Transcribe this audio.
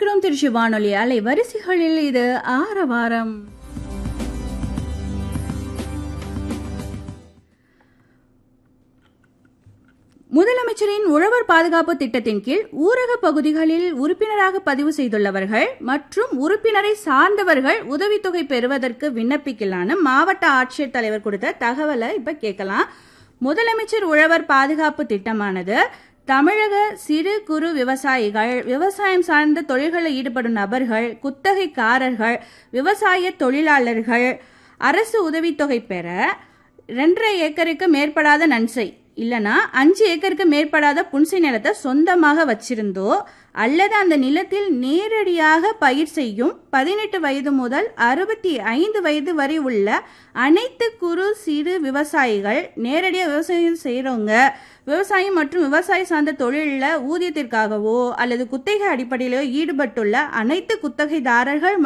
இணைந்திருக்கிறோம் திருச்சி வானொலி அலை வரிசைகளில் இது ஆரவாரம் முதலமைச்சரின் உழவர் பாதுகாப்பு திட்டத்தின் கீழ் ஊரக பகுதிகளில் உறுப்பினராக பதிவு செய்துள்ளவர்கள் மற்றும் உறுப்பினரை சார்ந்தவர்கள் உதவித்தொகை பெறுவதற்கு விண்ணப்பிக்கலான்னு மாவட்ட ஆட்சியர் தலைவர் கொடுத்த தகவலை இப்ப கேட்கலாம் முதலமைச்சர் உழவர் பாதுகாப்பு திட்டமானது தமிழக சிறு குறு விவசாயிகள் விவசாயம் சார்ந்த தொழில்களில் ஈடுபடும் நபர்கள் குத்தகைக்காரர்கள் விவசாய தொழிலாளர்கள் அரசு உதவித்தொகை பெற ரெண்டரை ஏக்கருக்கு மேற்படாத நன்சை இல்லனா அஞ்சு ஏக்கருக்கு மேற்படாத புன்சை நிலத்தை சொந்தமாக வச்சிருந்தோ அல்லது அந்த நிலத்தில் நேரடியாக பயிர் செய்யும் பதினெட்டு வயது முதல் அறுபத்தி ஐந்து வயது வரை உள்ள அனைத்து குறு சிறு விவசாயிகள் நேரடியாக விவசாயம் செய்கிறவங்க விவசாயம் மற்றும் விவசாய சார்ந்த தொழிலில் ஊதியத்திற்காகவோ அல்லது குத்தகை அடிப்படையிலோ ஈடுபட்டுள்ள அனைத்து குத்தகைதாரர்கள்